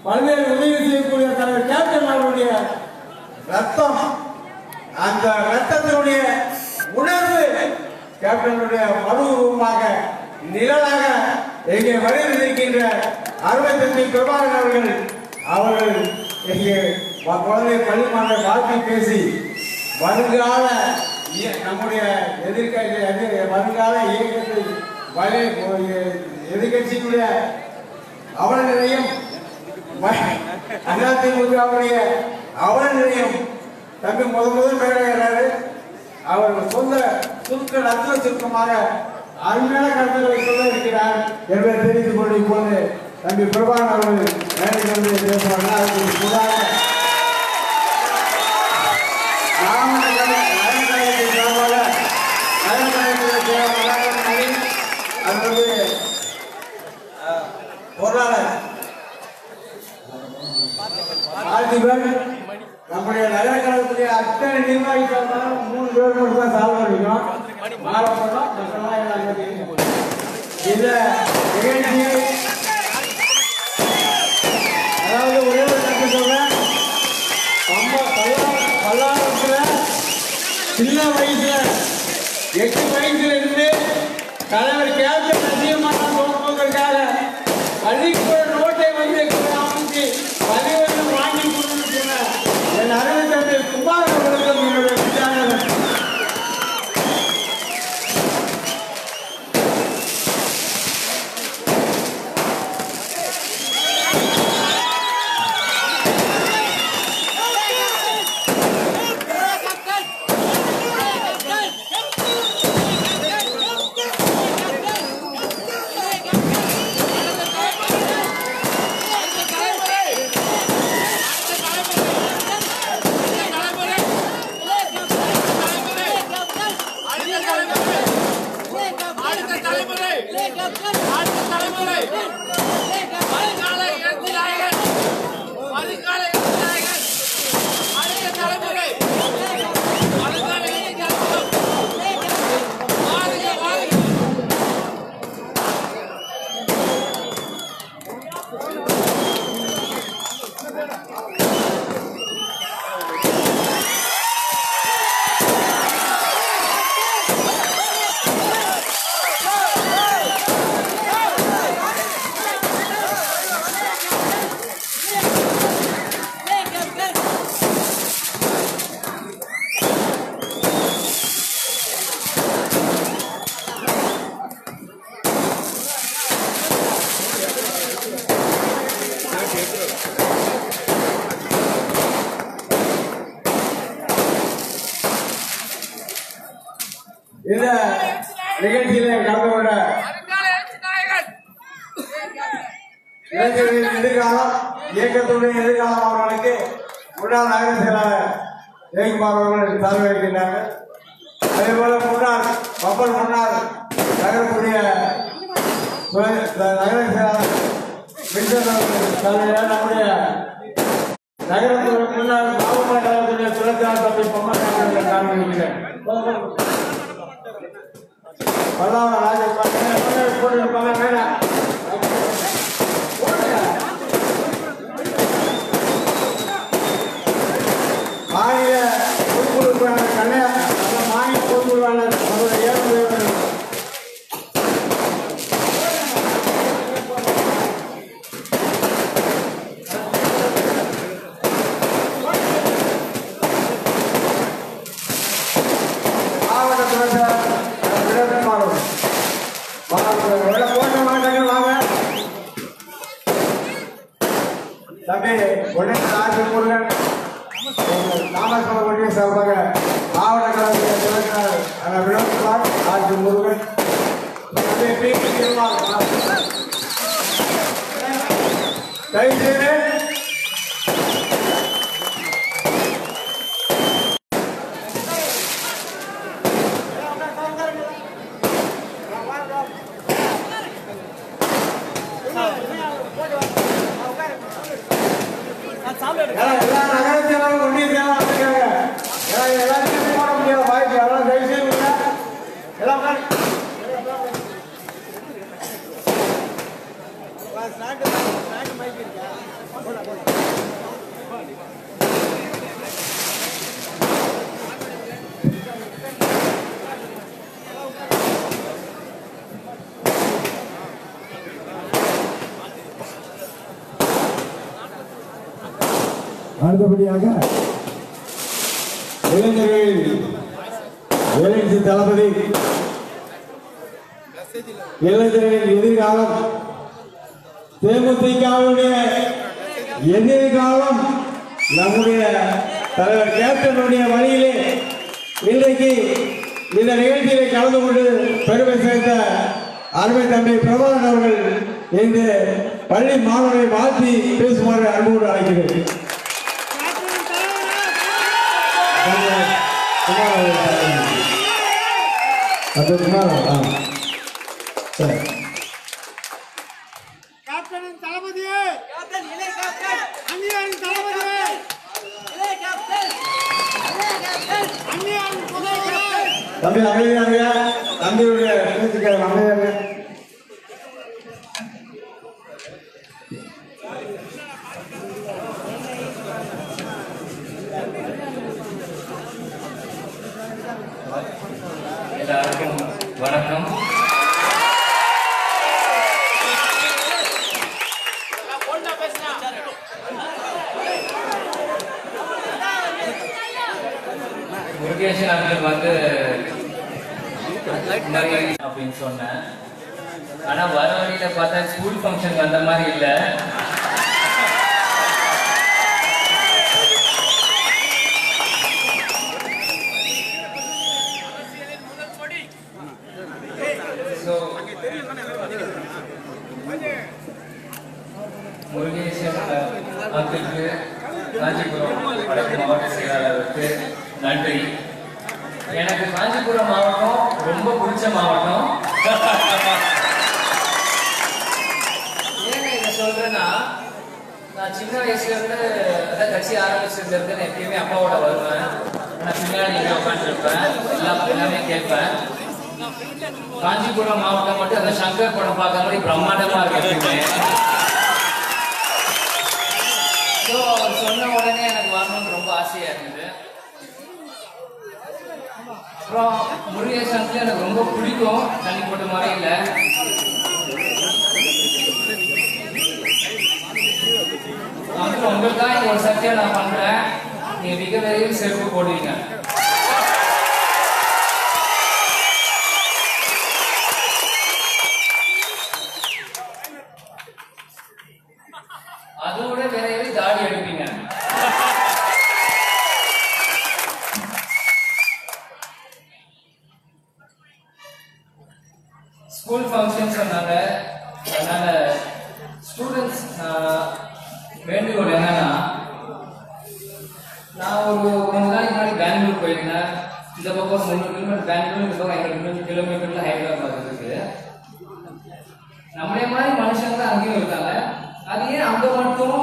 பல்வேறு உதவி செய்யக்கூடிய தலைவர் கேப்டன் அவருடைய ரத்தம் அந்த ரத்தத்தினுடைய உணர்வு கேப்டனுடைய மறுரூபமாக நிழலாக இங்கே வருகின்ற அறுவை தம்பி பிரபாகரன் அவர்கள் அவர்கள் இங்கே வ- குழந்தை பள்ளிமான வாழ்க்கை பேசி வருங்கால இய- நம்முடைய எதிர்கட்சி எதிர் வருங்கால இயக்கத்தை வலை எதிர்கட்சியினுடைய அவல நிலையம் அதிமுகவுடைய அவல நிலையம் தம்பி முத முதல் மேடையாளர் அவர் சொந்த சுருக்க ரத்ன சுருக்கமாக அருமையான கருத்துக்களை சொல்ல இருக்கிறார் என்பதை தெரிந்து கொண்டு இப்போது தம்பி பிரபாகரன் அவர்கள் மேடைக்கு வந்து பேசுவாங்க அதுக்கு முன்னாக மாவட்ட கலை- நலன் கழகத்தின் சார்பாக நலன் கழகத்தின் செயலாளர் அது வந்து அஹ், பொருளாளர் பார்த்திபன் நம்முடைய நகரக்கழகத்துடைய அத்தனை நிர்வாகிகள் மூணு பேர் மட்டும் தான் சால்வ் அடிக்கும் மாறப்படும் மற்றெல்லாம் எல்லாம் தெரியும். இந்த நிகழ்ச்சியை அதாவது ஒரே ஒரு கருத்து சொல்றேன் நம்ம பல்லா- பல்லாவரத்துல சின்ன வயசுல எட்டு வயசுல இருந்து தலைவர் கேப்டன் அதிகமாக தோற்றுவதற்காக பள்ளிக்கூட நோட்டை வந்து அமைச்சு பதிவேறு வாங்கி கொடுத்துருக்கிற என் அருமை தம்பி குமார் அவர்களுக்கும் என்னுடைய விசாரணை அடுத்த தலைமுறை அடுத்த தலைமுறை வருங்கால இளைஞர்கள் வருங்கால இளைஞர்கள் அடுத்த தலைமுறை வருங்கால இளைஞர்கள் வாருங்க வாருங்க இந்த நிகழ்ச்சியில கலந்து கொண்ட வருங்கால இளைஞர்கள் இளைஞர்களின் எதிர்காலம் இயக்கத்துடைய எதிர்காலம் அவர்களுக்கு முன்னாள் நகர செயலாளர் ஜெயக்குமார் அவர்கள் தலைமை இருக்கின்றார்கள் அதே போல முன்னாள் கப்பல் முன்னாள் நகரத்துடைய துணை- நகர செயலாளர் வின்சன் அவர்கள் தலைமையில் நம்முடைய நகரத்துடைய முன்னாள் மாவட்ட நகரத்துடைய துணைத்தார் தம்பி பொம்மன் அவர்கள் தலைமை இருக்கிறேன் பல்லாவர ராஜகுமார் போட்டு வேணாம் மாநில பொதுக்குழுவாளர் கண்ணையா நம்ம மாநில பொதுக்குழுவாளர் அவருடைய ஏற்புடையவர் மாவட்ட துணைசார் விடகுமார் அவர்கள் போட்ட மாட்டாங்க வாங்க தம்பி உடனே ராஜ முருகன் நாமக்கல் ஒன்றிய சார்பாக மாவட்ட கழகத்திய தலைவர் வினோத்குமார் ராஜ முருகன் தம்பி பி பி திருமால் தயவுசெய்து எல்லா எல்லா நகரத்திலும் ஒன்றிய செயலாளர் இருக்காங்க ஏன்னா எல்லாத்தையும் போட முடியாத வாய்ப்பு அதெல்லாம் தயவு செய்து விடுங்க. எல்லாம் உட்காரு. அடுத்தபடியாக இளைஞர்கள் எழுச்சி தளபதி இளைஞர்களின் எதிர்காலம் தேமுதிகவுடைய எதிர்காலம் நம்முடைய தலைவர் கேப்டனுடைய வழியிலே இன்றைக்கு இந்த நிகழ்ச்சியிலே கலந்து கொண்டு பெருமை சேர்த்த அருமை தம்பி பிரபாகரன் அவர்கள் இந்த பள்ளி மாணவரை வாழ்த்தி பேசுமாறு அன்போடு அழைக்கிறேன் குமார் அவர்கள் அது குமார் ஆ சரி கேப்டனின் தளபதியே அந்நியாரின் தளபதியே அந்நியாரின் முதல்வரே தம்பி அமைதியாக தம்பியுடைய பேச்சுக்கள் அமைதியாக எல்லாருக்கும் வணக்கம் முருகேசன் அவர்கள் வந்து நிறைய அப்படின்னு சொன்னேன் ஆனா வர வழியில பார்த்தா ஸ்கூல் ஃபங்க்ஷன் வந்த மாதிரி இல்லை ஸோ முருகேசன் அங்கிளுக்கு காஞ்சிபுரம் வடக்கு மாவட்ட செயலாளருக்கு நன்றி எனக்கு காஞ்சிபுரம் மாவட்டம் ரொம்ப பிடிச்ச மாவட்டம் ஏன் இதை சொல்றேன்னா நான் சின்ன வயசுல இருந்து அதான் கட்சி ஆரம்பிச்சதுல இருந்து நான் எப்பயுமே அப்பாவோட வருவேன் நான் பின்னாடி இங்கே உட்காந்துருப்பேன் எல்லாம் எல்லாமே கேட்பேன் காஞ்சிபுரம் மாவட்டம் மட்டும் அந்த சங்கர் படம் பார்க்க மாதிரி பிரம்மாண்டமா இருக்கு எப்பயுமே ஸோ அவர் சொன்ன உடனே எனக்கு வரணும்னு ரொம்ப ஆசையா இருந்தது அப்புறம் முருகேசன்ல எனக்கு ரொம்ப பிடிக்கும் தண்ணி போட்ட மாதிரி இல்லை அப்புறம் உங்களுக்காக இந்த ஒரு சத்தியம் நான் பண்றேன் நீங்க மிக விரைவில் செருப்பு போடுவீங்க அதோட விரைவில் தாடி எடுப்பீங்க ஸ்கூல் ஃபங்க்ஷன் சொன்னாங்க அதனால ஸ்டூடெண்ட்ஸ் வேண்டுகோள் என்னன்னா நான் ஒரு கொஞ்ச நாளைக்கு முன்னாடி பெங்களூர் போயிருந்தேன் இந்த பக்கம் முந்நூறு கிலோமீட்டர் பெங்களூர் இந்த பக்கம் ஐநூறு கிலோமீட்டர்ல ஹைதராபாத் இருக்கு நம்மளே மாதிரி மனுஷங்க தான் அங்கேயும் இருக்காங்க அது ஏன் அங்க மட்டும்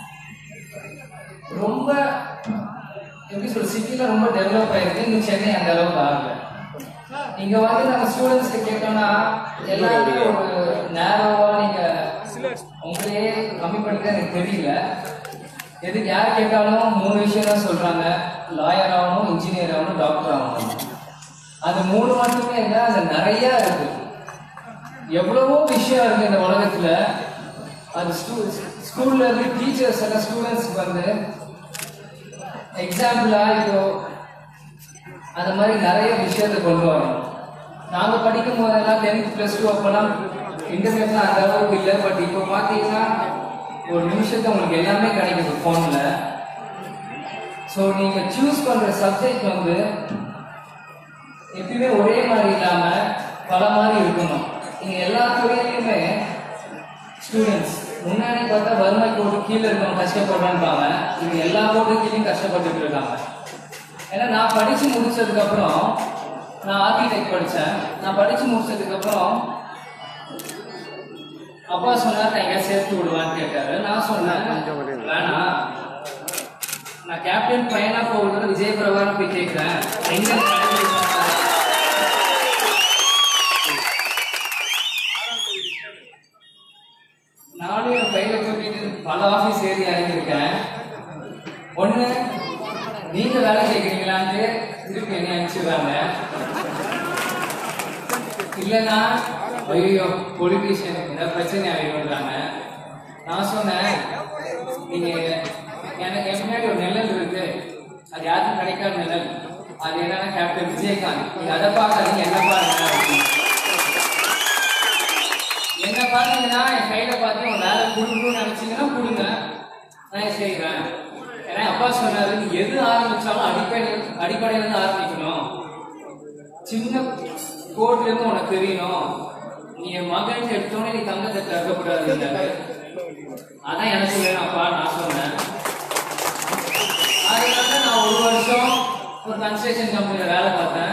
ரொம்ப எப்படி சொல்ற சிட்டில ரொம்ப டெவலப் ஆயிருக்கு இந்த சென்னை அந்த அளவுக்கு ஆகல இங்க வந்து நம்ம ஸ்டூடெண்ட்ஸ் கேட்டோம்னா எல்லாருமே ஒரு நேரோவா நீங்க உங்களையே கம்மி பண்ணிக்க எனக்கு தெரியல எதுக்கு யார் கேட்டாலும் மூணு விஷயம் தான் சொல்றாங்க லாயர் ஆகணும் இன்ஜினியர் ஆகணும் டாக்டர் ஆகணும் அது மூணு மட்டுமே இல்லை அது நிறைய இருக்கு எவ்வளவோ விஷயம் இருக்கு இந்த உலகத்துல அது ஸ்கூல்ல இருந்து டீச்சர்ஸ் எல்லாம் ஸ்டூடெண்ட்ஸ்க்கு வந்து எக்ஸாம்பிளா இப்போ அந்த மாதிரி நிறைய விஷயத்தை கொண்டு வரணும் நாங்க படிக்கும் போதெல்லாம் டென்த் பிளஸ் டூ அப்பெல்லாம் இன்டர்நெட்லாம் அந்த அளவுக்கு இல்லை பட் இப்போ பார்த்தீங்கன்னா ஒரு நிமிஷத்தை உங்களுக்கு எல்லாமே கிடைக்குது ஃபோனில் ஸோ நீங்கள் சூஸ் பண்ணுற சப்ஜெக்ட் வந்து எப்பயுமே ஒரே மாதிரி இல்லாமல் பல மாதிரி இருக்கணும் நீங்கள் எல்லா துறையிலையுமே ஸ்டூடெண்ட்ஸ் முன்னாடி பார்த்தா வறுமை கோட்டு கீழே இருக்கவங்க கஷ்டப்படுறான்பாங்க இது எல்லா கோட்டு கீழேயும் கஷ்டப்பட்டுட்டு இருக்காங்க ஏன்னா நான் படிச்சு முடிச்சதுக்கு அப்புறம் நான் ஆர்கிடெக்ட் படித்தேன் நான் படிச்சு முடிச்சதுக்கு அப்புறம் அப்பா சொன்னார் நான் எங்க சேர்த்து விடுவான்னு கேட்டாரு நான் சொன்னேன் வேணாம் நான் கேப்டன் பையனா போகிறது விஜய் பிரபாகரன் போய் கேட்கிறேன் எங்க கிடைக்குது? நானும் என் பையன் கையில தூக்கிட்டு பல ஆபீஸ் ஏறி இறங்கியிருக்கேன் ஒண்ணு நீங்க வேலை கேட்குறீங்களான்ட்டு திருப்பி என்ன அனுப்பிச்சிடுறாங்க இல்லைன்னா ஐயோ பொலிட்டீஷியன் ஏதாவது பிரச்சனை ஆகிடுறாங்க நான் சொன்னேன் நீங்க எனக்கு என் முன்னாடி ஒரு நிழல் இருக்கு அது யாருக்கும் கிடைக்காத நிழல் அது என்னன்னா கேப்டன் விஜயகாந்த் நீங்க அதை பார்க்காதீங்க என்ன பாருங்க அப்படின்னு. என்ன பார்த்தீங்கன்னா என் கையில பார்த்து ஒரு வேலை கொடுக்கணும்னு நினைச்சீங்கன்னா கொடுங்க நான் செய்கிறேன் ஏன்னா அப்பா சொன்னாரு நீ எது ஆரம்பிச்சாலும் அடிப்படை அடிப்படையில இருந்து ஆரம்பிக்கணும் சின்ன கோட்ல இருந்து உனக்கு தெரியணும் நீ என் மகன் எடுத்தோடனே நீ தங்கத்தை கருதக்கூடாது அதான் எனக்கு வேணும் அப்பா நான் சொன்னேன் அதுக்காக நான் ஒரு வருஷம் ஒரு கன்ஸ்ட்ரக்ஷன் கம்பெனியில் வேலை பார்த்தேன்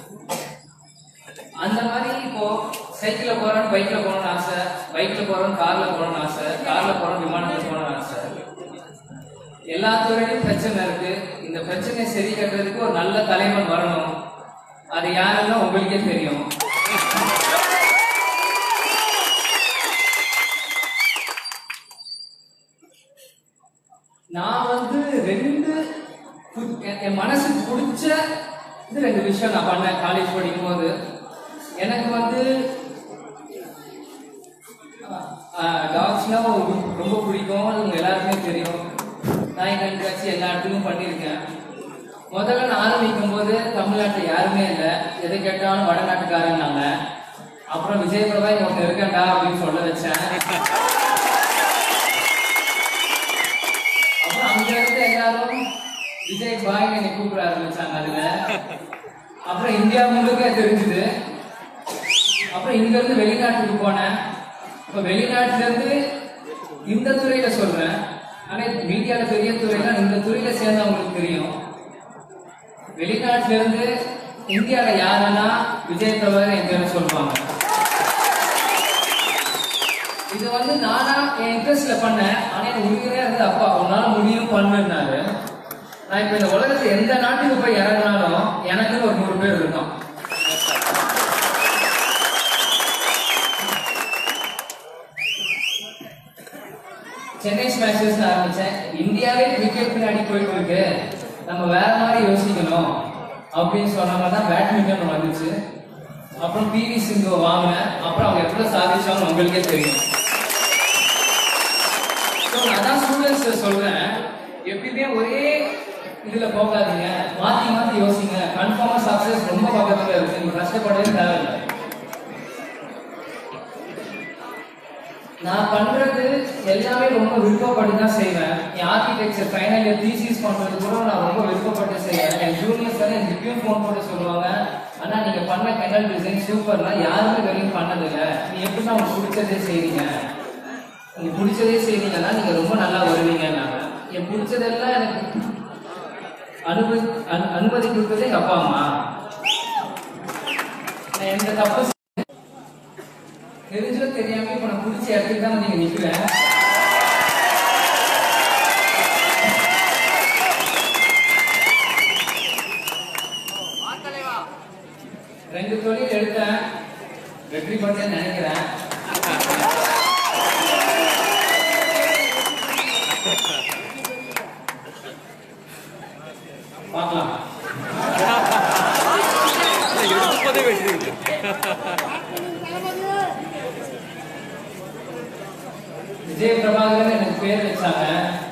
அந்த மாதிரி இப்போ சைக்கிள்ல போறேன் பைக்ல போகணும்னு ஆசை பைக்ல போறேன் கார்ல போகணும்னு ஆசை கார்ல போறேன் விமானத்துல போகணும்னு ஆசை எல்லா துறையிலும் பிரச்சனை இருக்கு இந்த பிரச்சனையை சரி கட்டுறதுக்கு ஒரு நல்ல தலைவன் வரணும் அது யாருன்னா உங்களுக்கே தெரியும் நான் வந்து ரெண்டு பு- என் என் மனசுக்கு பிடிச்ச இது ரெண்டு விஷயம் நான் பண்ணேன் காலேஜ் படிக்கும் போது எனக்கு வந்து டாக்ஸ்னா ரொம்ப பிடிக்கும் அது உங்க எல்லாருக்குமே தெரியும் நாய் கண்காட்சி எல்லா இடத்துலையும் பண்ணியிருக்கேன் முதல்ல நான் ஆரம்பிக்கும் போது தமிழ்நாட்டில் யாருமே இல்லை எதை கேட்டாலும் வடநாட்டுக்காரங்கனாங்க அப்புறம் விஜய் பிரபா இங்க ஒருத்தன் இருக்கேன்டா அப்படின்னு சொல்ல வச்சேன் அப்புறம் அங்க இருந்து எல்லாரும் விஜய் பாய் என்னை கூப்பிட ஆரம்பிச்சாங்க அதுல அப்புறம் இந்தியா முழுக்க தெரிஞ்சுது அப்புறம் இங்க இருந்து வெளிநாட்டுக்கு போனேன் இப்ப வெளிநாட்டுல இருந்து இந்த துறையில சொல்றேன் ஆனா மீடியால பெரிய துறையில இந்த துறையில சேர்ந்தவங்களுக்கு தெரியும் வெளிநாட்டுல இருந்து இந்தியால யாருன்னா விஜய் பிரபாகர் என் பேரை சொல்லுவாங்க இது வந்து நானா என் இன்ட்ரெஸ்ட்ல பண்ணேன் ஆனா எனக்கு உண்மையிலே இருந்து அப்பா உன்னால முடியும் பண்ணுனாரு நான் இப்ப இந்த உலகத்துல எந்த நாட்டுக்கு போய் இறங்கினாலும் எனக்குன்னு ஒரு நூறு பேர் இருக்கும் சென்னை ஸ்மாஷர்ஸ் ஆரம்பிச்சேன் இந்தியாவே கிரிக்கெட் பின்னாடி போயிட்டு இருக்கு நம்ம வேற மாதிரி யோசிக்கணும் அப்படின்னு சொன்னாங்க தான் பேட்மிண்டன் வந்துச்சு அப்புறம் பிவி சிந்து வாங்கினேன் அப்புறம் அவங்க எவ்வளவு சாதிச்சாங்க உங்களுக்கே தெரியும் So, நான் அதான் ஸ்டூடெண்ட்ஸ் சொல்றேன் எப்பயுமே ஒரே இதுல போகாதீங்க மாத்தி மாத்தி யோசிங்க கன்ஃபார்மா சக்சஸ் ரொம்ப பக்கத்துல இருக்கு நீங்க கஷ்டப்படவே தேவையில்லை நான் பண்றது எல்லாமே ரொம்ப விருப்பப்பட்டு தான் செய்வேன் என் ஆர்கிடெக்சர் ஃபைனல் இயர் தீசிஸ் பண்றது கூட நான் ரொம்ப விருப்பப்பட்டு செய்வேன் என் ஜூனியர்ஸ் எல்லாம் எனக்கு இப்பயும் ஃபோன் போட்டு சொல்லுவாங்க ஆனா நீங்க பண்ண கெண்டல் டிசைன் சூப்பர்னா யாருமே வரையும் பண்ணதில்லை நீ எப்படி உங்களுக்கு பிடிச்சதே செய்றீங்க நீங்க பிடிச்சதே செய்றீங்கன்னா நீங்க ரொம்ப நல்லா வருவீங்க என் பிடிச்சதெல்லாம் எனக்கு அனுமதி அனு- அனுமதி கொடுத்ததே எங்க அப்பா அம்மா நான் எந்த தப்பு தெரிஞ்சோ தெரியாம இப்ப நான் பிடிச்ச இடத்துக்கு தான் நீங்க நிக்கிறேன் ரெண்டு தொழில் எடுத்தேன் வெற்றி பெற்றேன்னு நினைக்கிறேன் பார்க்கலாம் விஜய் பிரபாகரன் எனக்கு பேர் வச்சாங்க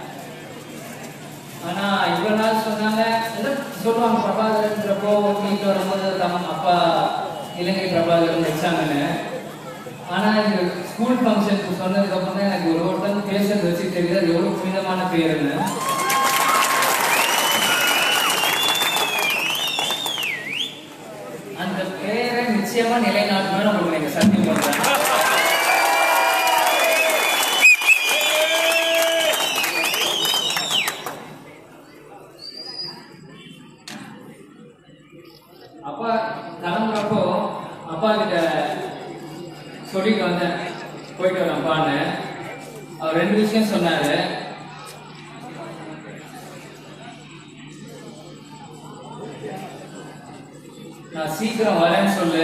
ஆனா இவ்வளவு நாள் சொன்னாங்க ஏதோ சொல்லுவாங்க பிரபாகரன்றப்போ வீட்டில் வரும்போது தம் அப்பா இலங்கை பிரபாகரன் வச்சாங்கன்னு ஆனா இந்த ஸ்கூல் ஃபங்க்ஷனுக்கு சொன்னதுக்கு அப்புறம் தான் எனக்கு ஒரு ஒருத்தன் பேசுறது வச்சு தெரியுது அது எவ்வளவு புனிதமான பேருன்னு அந்த பேரை நிச்சயமா நிலைநாட்டணும்னு உங்களுக்கு நீங்க சத்தியம் பண்றேன் அப்பா கிளம்புறப்போ அப்பா கிட்ட சொல்லிட்டு வந்தேன் போயிட்டு வரேன் அப்பான்னு அவர் ரெண்டு விஷயம் சொன்னாரு நான் சீக்கிரம் வரேன்னு சொல்லு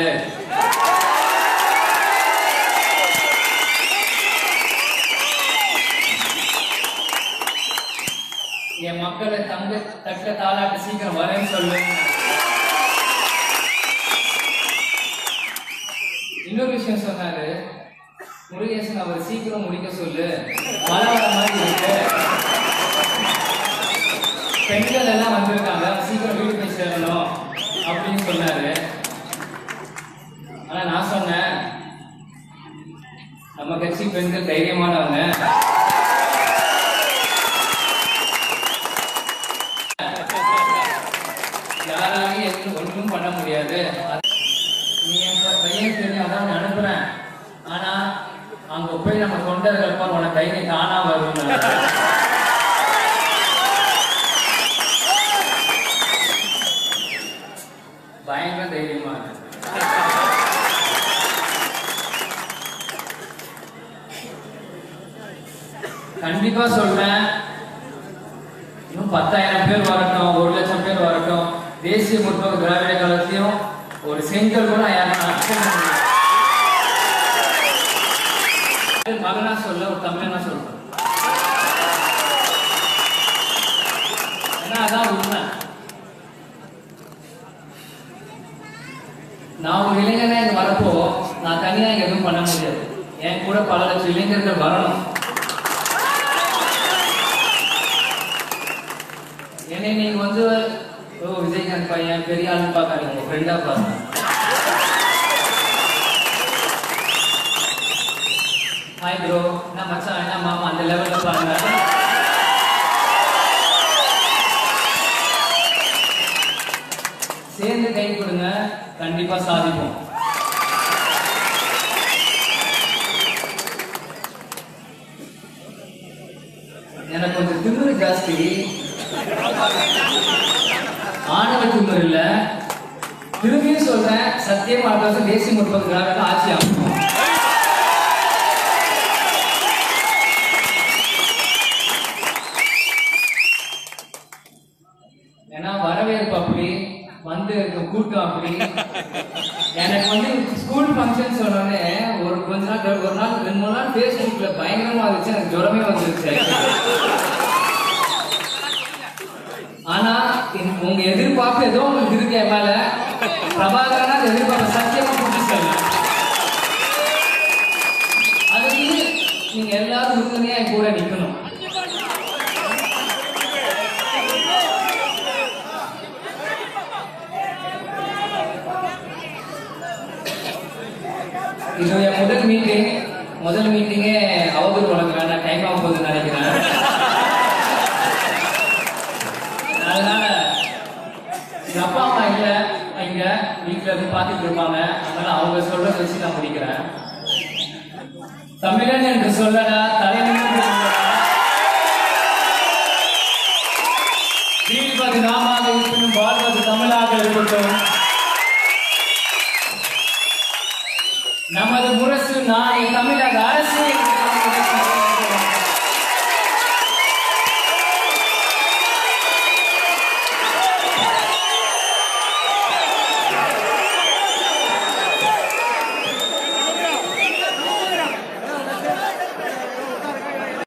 என் மக்களை தங்க தக்க தாளாட்ட சீக்கிரம் வரேன்னு சொல்லு இன்னொரு விஷயம் சொன்னாரு முருகேசன் அவர் சீக்கிரம் முடிக்க சொல்லு மழை வர மாதிரி இருக்கு பெண்கள் எல்லாம் வந்திருக்காங்க சீக்கிரம் வீடு போய் சேரணும் அப்படின்னு சொன்னாரு ஆனா நான் சொன்னேன் நம்ம கட்சி பெண்கள் தைரியமானவங்க யாராலையும் எதுவும் ஒன்றும் பண்ண முடியாது அது- நீ என் ப- பையன் தெரியும் அதான் உன்னை அனுப்புறேன் ஆனா அங்க போய் நம்ம தொண்டர்கள் பார் உனக்கு தைரியம் தானா வரும் பயங்கர தைரியமா இருக்கு கண்டிப்பா சொல்றேன் இன்னும் பத்தாயிரம் பேர் வரட்டும் ஒரு லட்சம் பேர் வரட்டும் தேசிய முற்போக்கு திராவிட கழகத்தையும் ஒரு செங்கல் கூட யாரும் அர்த்தம் மகனா சொல்ல ஒரு தமிழனா சொல்றேன் ஏன்னா அதான் உண்மை நான் ஒரு இளைஞனா இங்க வரப்போ நான் தனியா இங்க எதுவும் பண்ண முடியாது என் கூட பல லட்சம் இளைஞர்கள் வரணும் என்னை நீங்க வந்து ஓ விஜயகாந்த் பையன் பெரிய ஆளுன்னு பார்க்காதீங்க உங்க ஃப்ரெண்டா பாருங்க ஹாய் ப்ரோ என்ன மச்சான் என்ன மாமா அந்த லெவல்ல பாருங்க சேர்ந்து கை கொடுங்க கண்டிப்பா சாதிப்போம் எனக்கு கொஞ்சம் திமிரு ஜாஸ்தி ஆணவ திமிரு இல்ல திரும்பியும் சொல்றேன் சத்தியமா அடுத்த வருஷம் தேசிய முற்போக்கு திராவிட ஆட்சி அமைப்போம் ஏன்னா வரவேற்பு அப்படி வந்து இருக்க கூட்டம் அப்படி எனக்கு வந்து ஸ்கூல் ஃபங்க்ஷன் சொன்னோடனே ஒரு கொஞ்ச நாள் ஒரு நாள் ரெண்டு மூணு நாள் ஃபேஸ்புக்ல பயங்கரமா இருந்துச்சு எனக்கு ஜுரமே வந்துருச்சு ஆனா இந்த- உங்க எதிர்பார்ப்பு ஏதோ உங்களுக்கு இருக்கு என் மேல பிரபாகரனா அந்த எதிர்பார்ப்பு சத்தியமா புரிஞ்சு சொல்ல அதுக்கு நீங்க எல்லாரும் உறுதுணையா என் கூட நிக்கணும் இது என் முதல் மீட்டிங் முதல் மீட்டிங்கே அவதூறு உனக்கு வேண்டாம் டைம் ஆக போகுதுன்னு நினைக்கிறேன் அதனால எங்க அப்பா அம்மா இல்ல இங்க வீட்டுல இருந்து பாத்துட்டு இருப்பாங்க அதனால அவங்க சொல்றத வச்சு நான் முடிக்கிறேன் தமிழன் என்று சொல்லடா தலைநிமிர்ந்து நில்லடா. வீழ்வது நாமாக இருக்கணும் வாழ்வது தமிழாக இருக்கட்டும் நமது முரசு நாளை தமிழக அரசு